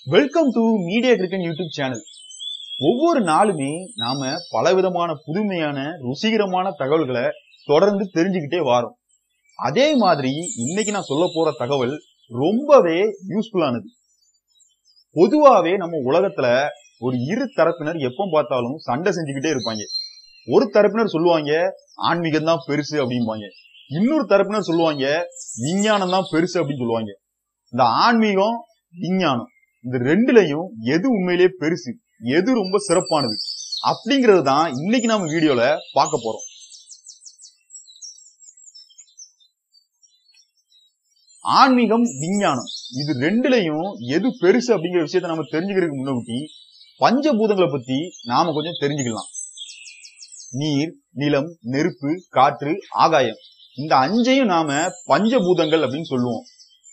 welcome to media கிரிக்கன் YouTube channel ஒவ்வொரு நாளுமே நாம பலவிதமான புதுமையான ருசிகரமான தகவல்களை தொடர்ந்து தெரிஞ்சுக்கிட்டே வாரோம் அதே மாதிரி இன்னைக்கு நான் சொல்ல போற தகவல் ரொம்பவே யூஸ்ஃபுல்லானது பொதுவாவே நம்ம உலகத்துல ஒரு இரு தரப்பினர் எப்ப பார்த்தாலும் சண்டை செஞ்சுக்கிட்டே இருப்பாங்க ஒரு தரப்பினர் சொல்லுவாங்க ஆன்மீகம் தான் பெருசு அப்படிம்பாங்க இன்னொரு தரப்பினர் சொல்லுவாங்க விஞ்ஞானம் தான் பெருசு அப்படின்னு சொல்லுவாங்க இந்த ஆன்மீகம் விஞ்ஞானம் இந்த ரெண்டுலயும் எது உண்மையிலேயே பெருசு எது ரொம்ப சிறப்பானது அப்படிங்கறது தான் இன்னைக்கு நாம வீடியோல பார்க்க போறோம் ஆன்மீகம் விஞ்ஞானம் இது ரெண்டுலயும் எது பெருசு அப்படிங்கிற விஷயத்த நம்ம தெரிஞ்சுக்கிறதுக்கு முன்னாடி பஞ்சபூதங்களை பத்தி நாம கொஞ்சம் தெரிஞ்சுக்கலாம் நீர் நிலம் நெருப்பு காற்று ஆகாயம் இந்த அஞ்சையும் நாம பஞ்சபூதங்கள் அப்படின்னு சொல்லுவோம்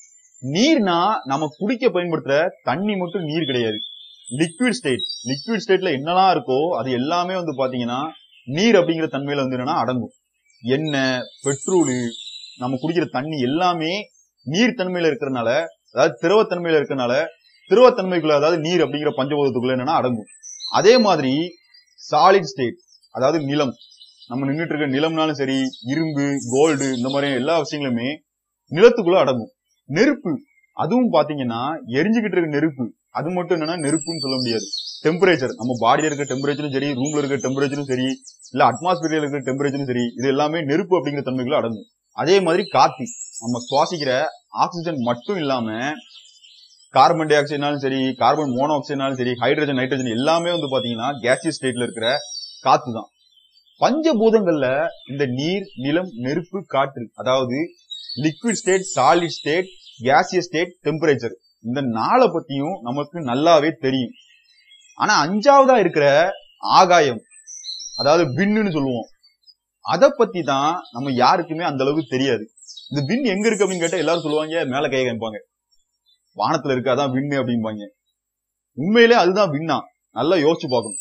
நீர்னா நம்ம குடிக்க பயன்படுத்துற தண்ணி மட்டும் நீர் கிடையாது லிக்விட் ஸ்டேட் லிக்விட் ஸ்டேட்ல என்னெல்லாம் இருக்கோ அது எல்லாமே வந்து பாத்தீங்கன்னா நீர் அப்படிங்கிற தன்மையில வந்து என்னன்னா அடங்கும் எண்ணெய் பெட்ரோலு நம்ம குடிக்கிற தண்ணி எல்லாமே நீர் தன்மையில இருக்கிறனால அதாவது திரவத்தன்மையில இருக்கிறனால திரவத்தன்மைக்குள்ள அதாவது நீர் அப்படிங்கிற பஞ்சபூதத்துக்குள்ள என்னன்னா அடங்கும் அதே மாதிரி சாலிட் ஸ்டேட் அதாவது நிலம் நம்ம நின்றுட்டு இருக்க நிலம்னாலும் சரி இரும்பு கோல்டு இந்த மாதிரி எல்லா விஷயங்களுமே நிலத்துக்குள்ள அடங்கும் நெருப்பு அதுவும் பாத்தீங்கன்னா எரிஞ்சுக்கிட்டு இருக்க நெருப்பு அது மட்டும் என்னன்னா நெருப்புன்னு சொல்ல முடியாது டெம்பரேச்சர் நம்ம பாடியில இருக்க டெம்பரேச்சரும் சரி ரூம்ல இருக்க டெம்பரேச்சரும் சரி இல்ல அட்மாஸ்பியர்ல இருக்க டெம்பரேச்சரும் சரி இது எல்லாமே நெருப்பு அப்படிங்கிற தன்மைக்குள்ள அடங்கும் அதே மாதிரி காத்து நம்ம சுவாசிக்கிற ஆக்சிஜன் மட்டும் இல்லாம கார்பன் டை ஆக்சைடுனாலும் சரி கார்பன் மோனோஆக்சைடுனாலும் சரி ஹைட்ரஜன் நைட்ரஜன் எல்லாமே வந்து பாத்தீங்கன்னா கேசியஸ் ஸ்டேட்ல இருக்கிற காத்து தான் பஞ்சபூதங்கள்ல இந்த நீர் நிலம் நெருப்பு காற்று அதாவது liquid state solid state gaseous state temperature இந்த நாளை பத்தியும் நமக்கு நல்லாவே தெரியும் ஆனா அஞ்சாவதா இருக்கிற ஆகாயம் அதாவது விண்ணுன்னு சொல்லுவோம் அத பத்தி தான் நம்ம யாருக்குமே அந்த அளவுக்கு தெரியாது இந்த விண் எங்க இருக்கு அப்படின்னு கேட்டா எல்லாரும் சொல்லுவாங்க மேல கை காமிப்பாங்க வானத்துல இருக்கு அதான் விண்ணு அப்படிம்பாங்க உண்மையிலே அதுதான் விண்ணா நல்லா யோசிச்சு பார்க்கணும்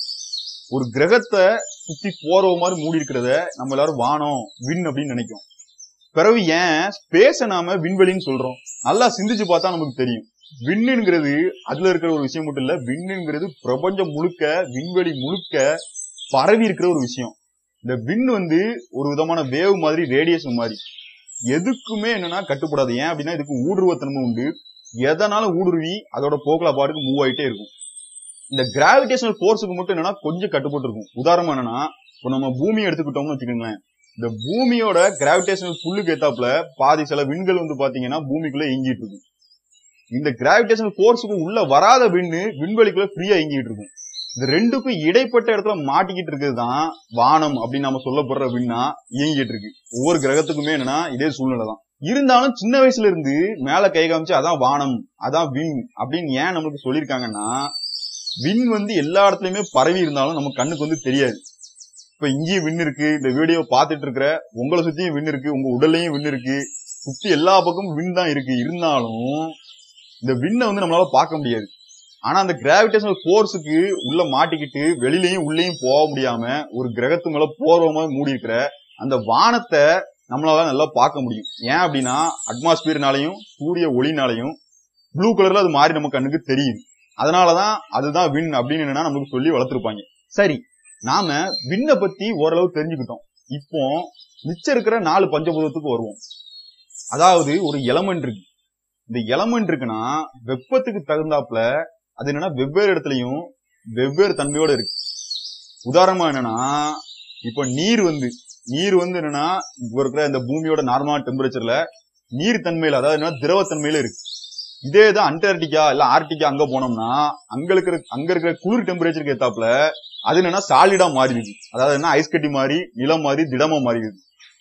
ஒரு கிரகத்தை சுத்தி போற மாதிரி மூடி இருக்கிறத நம்ம எல்லாரும் வானம் விண் அப்படின்னு நினைக்கும் பிறகு ஏன் ஸ்பேஸ நாம விண்வெளின்னு சொல்றோம் நல்லா சிந்திச்சு பார்த்தா நமக்கு தெரியும் விண்ணுங்கிறது அதுல இருக்கிற ஒரு விஷயம் மட்டும் இல்ல விண்ணுங்கிறது பிரபஞ்சம் முழுக்க விண்வெளி முழுக்க பரவி இருக்கிற ஒரு விஷயம் இந்த விண் வந்து ஒரு விதமான வேவ் மாதிரி ரேடியேஷன் மாதிரி எதுக்குமே என்னன்னா கட்டுப்படாது ஏன் அப்படின்னா இதுக்கு ஊடுருவத்தன்மை உண்டு எதனால ஊடுருவி அதோட போக்குல பாட்டுக்கு மூவ் ஆயிட்டே இருக்கும் இந்த கிராவிடேஷனல் போர்ஸுக்கு மட்டும் என்னன்னா கொஞ்சம் கட்டுப்பட்டு இருக்கும் உதாரணம் என்னன்னா இப்போ நம்ம பூமியை எடுத்துக்கிட்டோம்னு வச்சுக்கோங்களேன் இந்த பூமியோட கிராவிடேஷனல் புல்லுக்கு ஏத்தாப்புல பாதி சில விண்கள் வந்து பாத்தீங்கன்னா பூமிக்குள்ள இயங்கிட்டு இருக்கும் இந்த கிராவிடேஷனல் போர்ஸுக்கு உள்ள வராத விண்ணு விண்வெளிக்குள்ள ஃப்ரீயா இயங்கிட்டு இருக்கும் இந்த ரெண்டுக்கும் இடைப்பட்ட இடத்துல மாட்டிக்கிட்டு இருக்கிறது தான் வானம் அப்படின்னு நம்ம சொல்லப்படுற விண்ணா இயங்கிட்டு இருக்கு ஒவ்வொரு கிரகத்துக்குமே என்னன்னா இதே சூழ்நிலை தான் இருந்தாலும் சின்ன வயசுல இருந்து மேல கை காமிச்சு அதான் வானம் அதான் விண் அப்படின்னு ஏன் நம்மளுக்கு சொல்லியிருக்காங்கன்னா விண் வந்து எல்லா இடத்துலயுமே பரவி இருந்தாலும் நம்ம கண்ணுக்கு வந்து தெரியாது இப்ப இங்கேயும் விண் இருக்கு இந்த வீடியோ பார்த்துட்டு இருக்கிற உங்களை சுத்தியும் விண் இருக்கு உங்க உடல்லையும் விண் இருக்கு சுத்தி எல்லா பக்கமும் விண் தான் இருக்கு இருந்தாலும் இந்த விண்ணை வந்து நம்மளால பார்க்க முடியாது ஆனா அந்த கிராவிடேஷனல் போர்ஸுக்கு உள்ள மாட்டிக்கிட்டு வெளியிலயும் உள்ளேயும் போக முடியாம ஒரு கிரகத்து மேல போர்வமா மூடி இருக்கிற அந்த வானத்தை நம்மளால நல்லா பார்க்க முடியும் ஏன் அப்படின்னா அட்மாஸ்பியர்னாலையும் சூரிய ஒளினாலையும் ப்ளூ கலர்ல அது மாறி நம்ம கண்ணுக்கு தெரியுது அதனாலதான் அதுதான் விண் அப்படின்னு என்னன்னா நமக்கு சொல்லி வளர்த்துருப்பாங்க சரி நாம விண்ணை பத்தி ஓரளவு தெரிஞ்சுக்கிட்டோம் இப்போ மிச்சம் இருக்கிற நாலு பஞ்சபூதத்துக்கு வருவோம் அதாவது ஒரு எலமெண்ட் இருக்கு இந்த எலமெண்ட் இருக்குன்னா வெப்பத்துக்கு தகுந்தாப்புல அது என்னன்னா வெவ்வேறு இடத்துலயும் வெவ்வேறு தன்மையோட இருக்கு உதாரணமா என்னன்னா இப்ப நீர் வந்து நீர் வந்து என்னன்னா இப்ப இருக்கிற இந்த பூமியோட நார்மலான டெம்பரேச்சர்ல நீர் தன்மையில அதாவது என்ன திரவத்தன்மையில இருக்கு இதே தான் அண்டார்டிகா இல்ல ஆர்டிகா அங்க போனோம்னா அங்க இருக்கிற அங்க இருக்கிற குளிர் டெம்பரேச்சருக்கு ஏத்தாப்புல அது என்னன்னா சாலிடா மாறிடுது அதாவது என்ன ஐஸ் கட்டி மாதிரி நிலம் மாதிரி திடமா மாறிடுது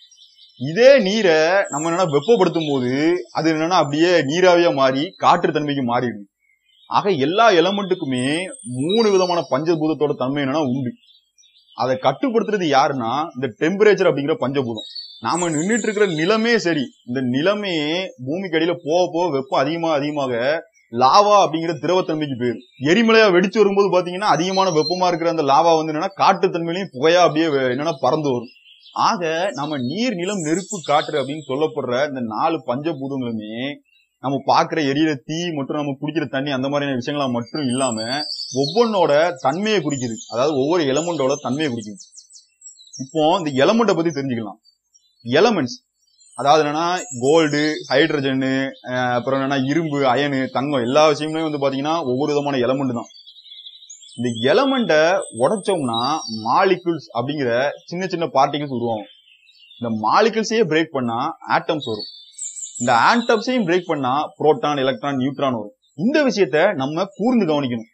இதே நீரை நம்ம என்னன்னா வெப்பப்படுத்தும் போது அது என்னன்னா அப்படியே நீராவியா மாறி காற்று தன்மைக்கு மாறிடுது ஆக எல்லா எலமெண்ட்டுக்குமே மூணு விதமான பஞ்சபூதத்தோட தன்மை என்னன்னா உண்டு அதை கட்டுப்படுத்துறது யாருன்னா இந்த டெம்பரேச்சர் அப்படிங்கிற பஞ்சபூதம் நாம நின்றுட்டு இருக்கிற நிலமே சரி இந்த நிலமே பூமிக்கு அடியில போக போக வெப்பம் அதிகமா அதிகமாக லாவா அப்படிங்கிற திரவத்தன்மைக்கு போயிடும் எரிமலையா வெடிச்சு வரும்போது பாத்தீங்கன்னா அதிகமான வெப்பமா இருக்கிற அந்த லாவா வந்து என்னன்னா காற்று தன்மையிலையும் புகையா அப்படியே வெ- என்னன்னா பறந்து வரும் ஆக நம்ம நீர் நிலம் நெருப்பு காற்று அப்படின்னு சொல்லப்படுற இந்த நாலு பஞ்சபூதங்களுமே நம்ம பாக்குற எரியிற தீ மற்றும் நம்ம குடிக்கிற தண்ணி அந்த மாதிரியான விஷயங்களா மட்டும் இல்லாம ஒவ்வொன்னோட தன்மையை குறிக்குது அதாவது ஒவ்வொரு எலமெண்டோட தன்மையை குறிக்குது இப்போ இந்த எலமெண்ட்டை பத்தி தெரிஞ்சுக்கலாம் எலமெண்ட்ஸ் அதாவது என்னன்னா கோல்டு ஹைட்ரஜனு அப்புறம் என்னன்னா இரும்பு அயனு தங்கம் எல்லா விஷயமுமே வந்து பாத்தீங்கன்னா ஒவ்வொரு விதமான எலமெண்ட் தான் இந்த எலமெண்ட்டை உடைச்சோம்னா மாலிகுல்ஸ் அப்படிங்கிற சின்ன சின்ன பார்ட்டிகல்ஸ் உருவாகும் இந்த மாலிகுல்ஸையே பிரேக் பண்ணா ஆட்டம்ஸ் வரும் இந்த ஆட்டம்ஸையும் பிரேக் பண்ணா புரோட்டான் எலக்ட்ரான் நியூட்ரான் வரும் இந்த விஷயத்த நம்ம கூர்ந்து கவனிக்கணும்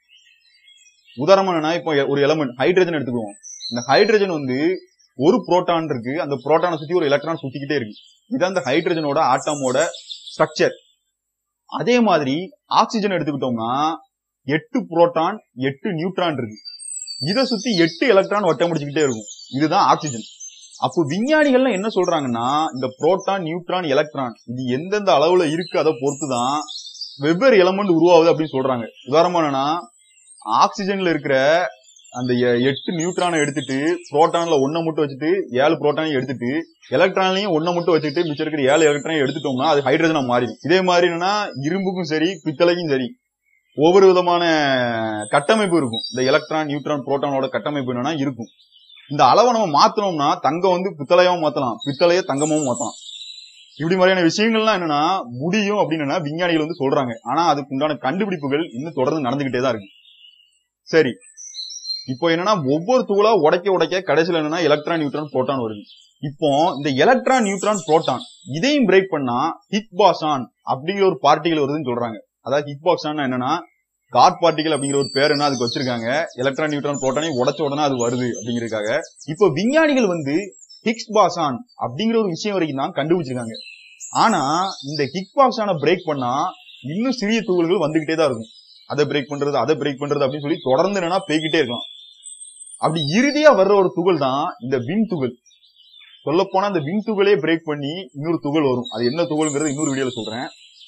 உதாரணமா என்னன்னா இப்போ ஒரு எலமெண்ட் ஹைட்ரஜன் எடுத்துக்குவோம் இந்த ஹைட்ரஜன் வந்து ஒரு புரோட்டான் இருக்கு அந்த புரோட்டானை சுத்தி ஒரு எலக்ட்ரான் சுத்திக்கிட்டே இருக்கு இதான் அந்த ஹைட்ரஜனோட ஆட்டமோட ஸ்ட்ரக்சர் அதே மாதிரி ஆக்சிஜன் எடுத்துக்கிட்டோம்னா எட்டு புரோட்டான் எட்டு நியூட்ரான் இருக்கு இதை சுத்தி எட்டு எலக்ட்ரான் வட்டம் முடிச்சுக்கிட்டே இருக்கும் இதுதான் ஆக்சிஜன் அப்போ விஞ்ஞானிகள்லாம் என்ன சொல்றாங்கன்னா இந்த புரோட்டான் நியூட்ரான் எலக்ட்ரான் இது எந்தெந்த அளவுல இருக்கு அதை பொறுத்துதான் வெவ்வேறு எலமெண்ட் உருவாகுது அப்படின்னு சொல்றாங்க உதாரணமா என்னன்னா ஆக்சிஜன்ல இருக்கிற அந்த எ- எட்டு நியூட்ரானை எடுத்துட்டு புரோட்டான்ல ஒன்ன மட்டும் வச்சுட்டு ஏழு புரோட்டானையும் எடுத்துட்டு எலக்ட்ரான்லயும் ஒன்ன மட்டும் வச்சுட்டு மிச்சம் இருக்கிற ஏழு எலக்ட்ரானையும் எடுத்துட்டோம்னா அது ஹைட்ரஜனா மாறிடும் இதே மாதிரி என்னன்னா இரும்புக்கும் சரி பித்தளைக்கும் சரி ஒவ்வொரு விதமான கட்டமைப்பு இருக்கும் இந்த எலக்ட்ரான் நியூட்ரான் புரோட்டானோட கட்டமைப்பு என்னன்னா இருக்கும் இந்த அளவை நம்ம மாத்தணும்னா தங்கம் வந்து பித்தளையாவும் மாத்தலாம் பித்தளைய தங்கமாவும் மாத்தலாம் இப்படி மாதிரியான விஷயங்கள்லாம் என்னன்னா முடியும் அப்படின்னு விஞ்ஞானிகள் வந்து சொல்றாங்க ஆனா அதுக்கு உண்டான கண்டுபிடிப்புகள் இன்னும் தொடர்ந்து நடந்துகிட்டே தான் இருக்கு சரி இப்போ என்னன்னா ஒவ்வொரு தூளா உடைக்க உடைக்க கடைசியில என்னன்னா எலக்ட்ரான் நியூட்ரான் புரோட்டான் வருது இப்போ இந்த எலக்ட்ரான் நியூட்ரான் புரோட்டான் இதையும் பிரேக் பண்ணா ஹிக் பாசான் அப்படிங்கிற ஒரு பார்ட்டிகல் வருதுன்னு சொல்றாங்க அதாவது ஹிக் பாக்ஸான் என்னன்னா காட் பார்ட்டிகல் அப்படிங்கிற ஒரு பேர் என்ன அதுக்கு வச்சிருக்காங்க எலக்ட்ரான் நியூட்ரான் புரோட்டானை உடைச்ச உடனே அது வருது அப்படிங்கிறதுக்காக இப்போ விஞ்ஞானிகள் வந்து ஹிக்ஸ் பாசான் அப்படிங்கிற ஒரு விஷயம் வரைக்கும் தான் கண்டுபிடிச்சிருக்காங்க ஆனா இந்த ஹிக் பாக்ஸான பிரேக் பண்ணா இன்னும் சிறிய துகள்கள் வந்துகிட்டே தான் இருக்கும் அதை பிரேக் பண்றது அதை பிரேக் பண்றது அப்படின்னு சொல்லி தொடர்ந்து என்னன்னா போய்கிட்டே இருக்கலாம் அப்படி இறுதியா வர்ற ஒரு துகள் தான் இந்த விண் துகள் சொல்ல போனா இந்த விண் துகளே பிரேக் பண்ணி இன்னொரு துகள் வரும் அது என்ன துகள்ங்கிறது இன்னொரு வீடியோல சொல்றேன்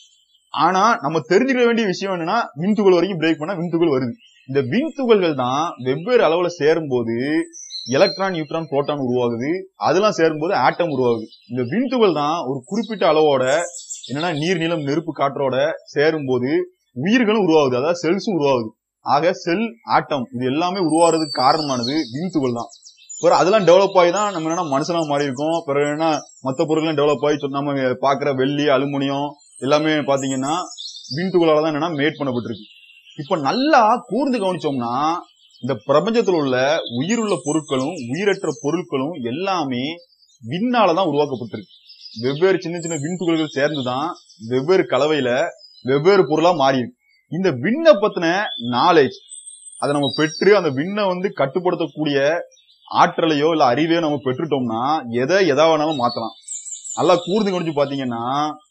ஆனா நம்ம தெரிஞ்சுக்க வேண்டிய விஷயம் என்னன்னா விண் துகள் வரைக்கும் பிரேக் பண்ணா விண் துகள் வருது இந்த விண் துகள்கள் தான் வெவ்வேறு அளவுல சேரும் போது எலக்ட்ரான் நியூட்ரான் புரோட்டான் உருவாகுது அதெல்லாம் சேரும்போது ஆட்டம் உருவாகுது இந்த விண் துகள் தான் ஒரு குறிப்பிட்ட அளவோட என்னன்னா நீர் நிலம் நெருப்பு காற்றோட சேரும்போது உயிர்களும் உருவாகுது அதாவது செல்ஸும் உருவாகுது ஆக செல் ஆட்டம் இது எல்லாமே உருவாகிறதுக்கு காரணமானது விண் துகள் தான் பிறகு அதெல்லாம் டெவலப் ஆகி தான் நம்ம என்ன மனுஷனா மாறி இருக்கோம் பிறகு என்ன மத்த பொருட்கள் டெவலப் ஆகி சொ- நம்ம பாக்குற வெள்ளி அலுமினியம் எல்லாமே பாத்தீங்கன்னா விண் துகளால தான் என்னன்னா மேட் பண்ணப்பட்டிருக்கு இப்ப நல்லா கூர்ந்து கவனிச்சோம்னா இந்த பிரபஞ்சத்தில் உள்ள உயிருள்ள பொருட்களும் உயிரற்ற பொருட்களும் எல்லாமே விண்ணால தான் உருவாக்கப்பட்டிருக்கு வெவ்வேறு சின்ன சின்ன விண் துகள்கள் சேர்ந்துதான் வெவ்வேறு கலவையில வெவ்வேறு பொருளா மாறி இருக்கு இந்த விண்ணை பத்தின நாலேஜ் அதை நம்ம பெற்று அந்த விண்ணை வந்து கட்டுப்படுத்தக்கூடிய ஆற்றலையோ இல்ல அறிவையோ நம்ம பெற்றுட்டோம்னா எதை எதா வேணாலும் மாத்தலாம் நல்லா கூர்ந்து கவனிச்சு பாத்தீங்கன்னா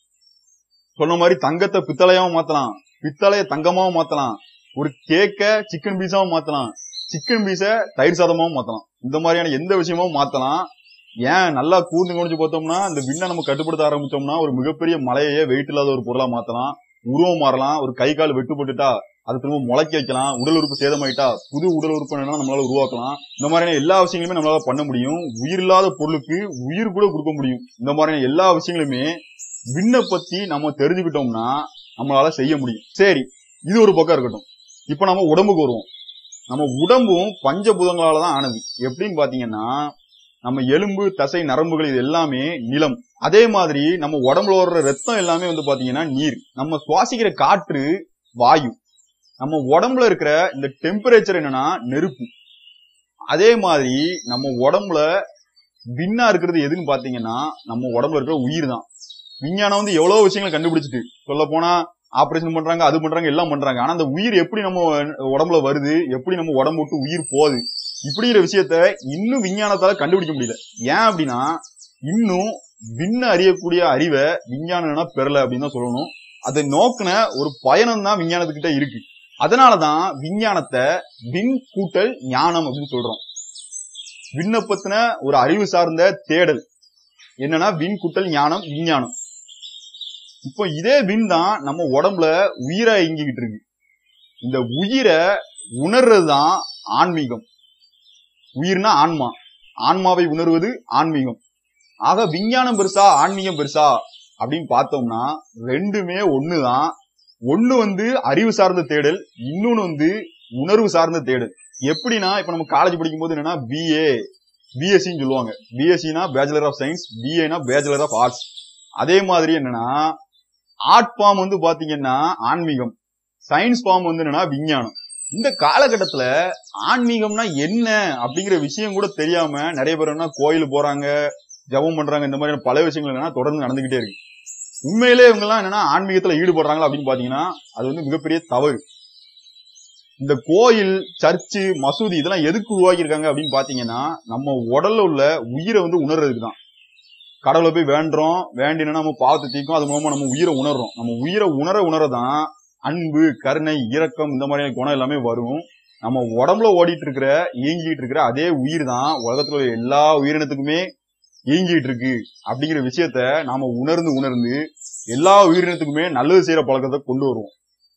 சொன்ன மாதிரி தங்கத்தை பித்தளையாவும் மாத்தலாம் பித்தளைய தங்கமாவும் மாத்தலாம் ஒரு கேக்க சிக்கன் பீஸாவும் மாத்தலாம் சிக்கன் பீஸ தயிர் சாதமாவும் மாத்தலாம் இந்த மாதிரியான எந்த விஷயமும் மாத்தலாம் ஏன் நல்லா கூர்ந்து கவனிச்சு பார்த்தோம்னா இந்த விண்ணை நம்ம கட்டுப்படுத்த ஆரம்பிச்சோம்னா ஒரு மிகப்பெரிய மலையே வெயிட் இல்லாத ஒரு பொருளா மாத்தலாம் உருவம் மாறலாம் ஒரு கை கால் வெட்டுப்பட்டுட்டா அது திரும்ப முளைக்க வைக்கலாம் உடல் உறுப்பு சேதமாயிட்டா புது உடல் உறுப்பு என்னன்னா நம்மளால உருவாக்கலாம் இந்த மாதிரியான எல்லா விஷயங்களுமே நம்மளால பண்ண முடியும் உயிர் இல்லாத பொருளுக்கு உயிர் கூட கொடுக்க முடியும் இந்த மாதிரியான எல்லா விஷயங்களுமே விண்ணை பத்தி நம்ம தெரிஞ்சுக்கிட்டோம்னா நம்மளால செய்ய முடியும் சரி இது ஒரு பக்கம் இருக்கட்டும் இப்ப நம்ம உடம்புக்கு வருவோம் நம்ம உடம்பும் பஞ்சபூதங்களால தான் ஆனது எப்படின்னு பாத்தீங்கன்னா நம்ம எலும்பு தசை நரம்புகள் இது எல்லாமே நிலம் அதே மாதிரி நம்ம உடம்புல வர்ற ரத்தம் எல்லாமே வந்து பாத்தீங்கன்னா நீர் நம்ம சுவாசிக்கிற காற்று வாயு நம்ம உடம்புல இருக்கிற இந்த டெம்பரேச்சர் என்னன்னா நெருப்பு அதே மாதிரி நம்ம உடம்புல விண்ணா இருக்கிறது எதுன்னு பாத்தீங்கன்னா நம்ம உடம்புல இருக்கிற உயிர் தான் விஞ்ஞானம் வந்து எவ்வளவு விஷயங்களை கண்டுபிடிச்சிட்டு சொல்ல போனா ஆபரேஷன் பண்றாங்க அது பண்றாங்க எல்லாம் பண்றாங்க ஆனா அந்த உயிர் எப்படி நம்ம உடம்புல வருது எப்படி நம்ம உடம்பு விட்டு உயிர் போகுது இப்படிங்கிற விஷயத்த இன்னும் விஞ்ஞானத்தால கண்டுபிடிக்க முடியல ஏன் அப்படின்னா இன்னும் விண்ண அறியக்கூடிய அறிவை விஞ்ஞானம் என்ன பெறல அப்படின்னு தான் சொல்லணும் அதை நோக்கின ஒரு பயணம் தான் விஞ்ஞானத்துக்கிட்ட இருக்கு அதனாலதான் விஞ்ஞானத்தை விண் கூட்டல் ஞானம் அப்படின்னு சொல்றோம் விண்ணை பத்தின ஒரு அறிவு சார்ந்த தேடல் என்னன்னா விண் கூட்டல் ஞானம் விஞ்ஞானம் இப்போ இதே விண் தான் நம்ம உடம்புல உயிரா இயங்கிக்கிட்டு இருக்கு இந்த உயிரை உணர்றதுதான் ஆன்மீகம் உயிர்னா ஆன்மா ஆன்மாவை உணர்வது ஆன்மீகம் ஆக விஞ்ஞானம் பெருசா ஆன்மீகம் பெருசா அப்படின்னு பார்த்தோம்னா ரெண்டுமே ஒண்ணுதான் ஒண்ணு வந்து அறிவு சார்ந்த தேடல் இன்னொன்னு வந்து உணர்வு சார்ந்த தேடல் எப்படின்னா இப்ப நம்ம காலேஜ் படிக்கும் போது என்னன்னா பிஏ பிஎஸ்சின்னு சொல்லுவாங்க பிஎஸ்சினா பேச்சுலர் ஆஃப் சயின்ஸ் பிஏனா பேச்சுலர் ஆஃப் ஆர்ட்ஸ் அதே மாதிரி என்னன்னா ஆர்ட் ஃபார்ம் வந்து பாத்தீங்கன்னா ஆன்மீகம் சயின்ஸ் ஃபார்ம் வந்து என்னன்னா விஞ்ஞானம் இந்த காலகட்டத்துல ஆன்மீகம்னா என்ன அப்படிங்கிற விஷயம் கூட தெரியாம நிறைய பேர் என்ன கோயில் போறாங்க ஜபம் பண்றாங்க இந்த மாதிரியான பல விஷயங்கள் என்னன்னா தொடர்ந்து நடந்துகிட்டே இருக்கு உண்மையிலே இவங்க எல்லாம் என்னன்னா ஆன்மீகத்துல ஈடுபடுறாங்களா அப்படின்னு பாத்தீங்கன்னா அது வந்து மிகப்பெரிய தவறு இந்த கோயில் சர்ச்சு மசூதி இதெல்லாம் எதுக்கு உருவாக்கி இருக்காங்க அப்படின்னு பாத்தீங்கன்னா நம்ம உடல்ல உள்ள உயிரை வந்து உணர்றதுக்கு தான் கடவுளை போய் வேண்டுறோம் வேண்டினா நம்ம பாவத்தை தீக்கும் அது மூலமா நம்ம உயிரை உணர்றோம் நம்ம உயிரை உணர உணரதான் அன்பு கருணை இரக்கம் இந்த மாதிரியான குணம் எல்லாமே வரும் நம்ம உடம்புல ஓடிட்டு இருக்கிற இயங்கிட்டு இருக்கிற அதே உயிர் தான் உலகத்துல உள்ள எல்லா உயிரினத்துக்குமே இயங்கிட்டு இருக்கு அப்படிங்கிற விஷயத்த நாம உணர்ந்து உணர்ந்து எல்லா உயிரினத்துக்குமே நல்லது செய்யற பழக்கத்தை கொண்டு வருவோம்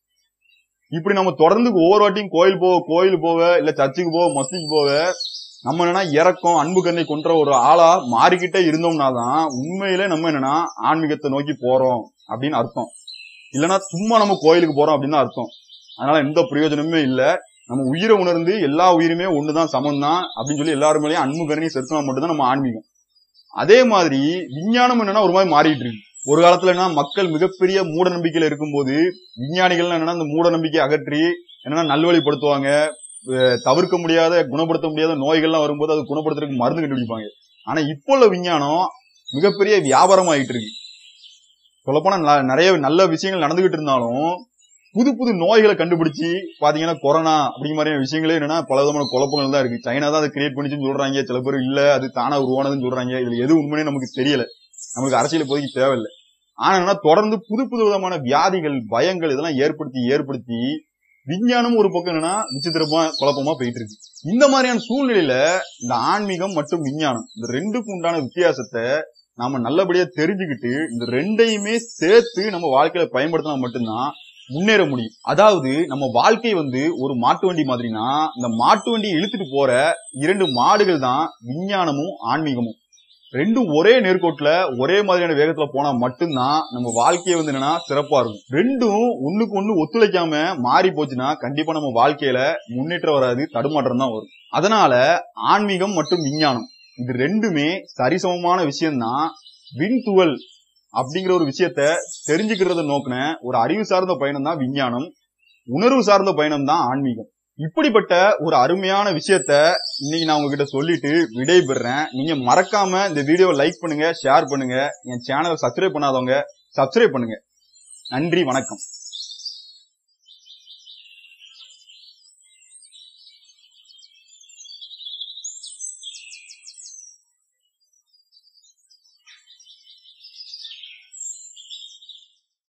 இப்படி நம்ம தொடர்ந்து ஒவ்வொரு வாட்டியும் கோயில் போக கோயில் போக இல்ல சர்ச்சுக்கு போக மசூதிக்கு போக நம்ம என்னன்னா இறக்கம் அன்பு கண்ணை கொன்ற ஒரு ஆளா மாறிக்கிட்டே இருந்தோம்னா தான் உண்மையிலே நம்ம என்னன்னா ஆன்மீகத்தை நோக்கி போறோம் அப்படின்னு அர்த்தம் இல்லைன்னா சும்மா நம்ம கோயிலுக்கு போறோம் அப்படின்னு தான் அர்த்தம் அதனால எந்த பிரயோஜனமுமே இல்ல நம்ம உயிரை உணர்ந்து எல்லா உயிருமே ஒண்ணுதான் சமம் தான் அப்படின்னு சொல்லி எல்லாருமேலயும் அன்பு கருணை செலுத்தினா மட்டும்தான் நம்ம ஆன்மீகம் அதே மாதிரி விஞ்ஞானம் என்னன்னா ஒரு மாதிரி மாறிட்டு இருக்கு ஒரு காலத்துல என்ன மக்கள் மிகப்பெரிய மூட நம்பிக்கையில இருக்கும்போது விஞ்ஞானிகள் என்னன்னா அந்த மூட நம்பிக்கையை அகற்றி என்னன்னா நல்வழிப்படுத்துவாங்க அஹ் தவிர்க்க முடியாத குணப்படுத்த முடியாத நோய்கள்லாம் வரும்போது அது குணப்படுத்துறதுக்கு மருந்து கண்டுபிடிப்பாங்க ஆனா இப்போ உள்ள விஞ்ஞானம் மிகப்பெரிய வியாபாரம் ஆயிட்டு இருக்கு சொல்லப்போனா ந- நிறைய நல்ல விஷயங்கள் நடந்துகிட்டு இருந்தாலும் புது புது நோய்களை கண்டுபிடிச்சு பாத்தீங்கன்னா கொரோனா அப்படிங்கிற மாதிரியான விஷயங்களே என்னன்னா பல விதமான குழப்பங்கள் தான் இருக்கு சைனா தான் அதை கிரியேட் பண்ணிச்சுன்னு சொல்றாங்க சில பேர் இல்ல அது தானா உருவானதுன்னு சொல்றாங்க இதுல எது உண்மையே நமக்கு தெரியல நமக்கு அரசியல் இப்போதைக்கு தேவையில்லை ஆனா என்னன்னா தொடர்ந்து புது புது விதமான வியாதிகள் பயங்கள் இதெல்லாம் ஏற்படுத்தி ஏற்படுத்தி விஞ்ஞானம் ஒரு பக்கம் என்னன்னா விசித்திரமா குழப்பமா போயிட்டு இருக்கு இந்த மாதிரியான சூழ்நிலையில இந்த ஆன்மீகம் மற்றும் விஞ்ஞானம் இந்த ரெண்டுக்கும் உண்டான வித்தியாசத்தை நாம நல்லபடியா தெரிஞ்சுக்கிட்டு இந்த ரெண்டையுமே சேர்த்து நம்ம வாழ்க்கையில பயன்படுத்தினா மட்டும்தான் முன்னேற முடியும் அதாவது நம்ம வாழ்க்கை வந்து ஒரு மாட்டு வண்டி மாதிரினா இந்த மாட்டு வண்டியை இழுத்துட்டு போற இரண்டு மாடுகள் தான் விஞ்ஞானமும் ஆன்மீகமும் ரெண்டும் ஒரே நேர்கோட்டுல ஒரே மாதிரியான வேகத்துல போனா மட்டும்தான் நம்ம வாழ்க்கையை வந்து என்னன்னா சிறப்பா இருக்கும் ரெண்டும் ஒண்ணுக்கு ஒண்ணு ஒத்துழைக்காம மாறி போச்சுன்னா கண்டிப்பா நம்ம வாழ்க்கையில முன்னேற்றம் வராது தடுமாற்றம் தான் வரும் அதனால ஆன்மீகம் மற்றும் விஞ்ஞானம் இது ரெண்டுமே சரிசமமான விஷயம்தான் விண்துவல் அப்படிங்கிற ஒரு விஷயத்த தெரிஞ்சுக்கிறத நோக்கின ஒரு அறிவு சார்ந்த பயணம் தான் விஞ்ஞானம் உணர்வு சார்ந்த பயணம் தான் ஆன்மீகம் இப்படிப்பட்ட ஒரு அருமையான விஷயத்த இன்னைக்கு நான் உங்ககிட்ட சொல்லிட்டு விடை பெறேன் நீங்க மறக்காம இந்த வீடியோவை லைக் பண்ணுங்க ஷேர் பண்ணுங்க என் சேனலை சப்ஸ்கிரைப் பண்ணாதவங்க சப்ஸ்கிரைப் பண்ணுங்க நன்றி வணக்கம்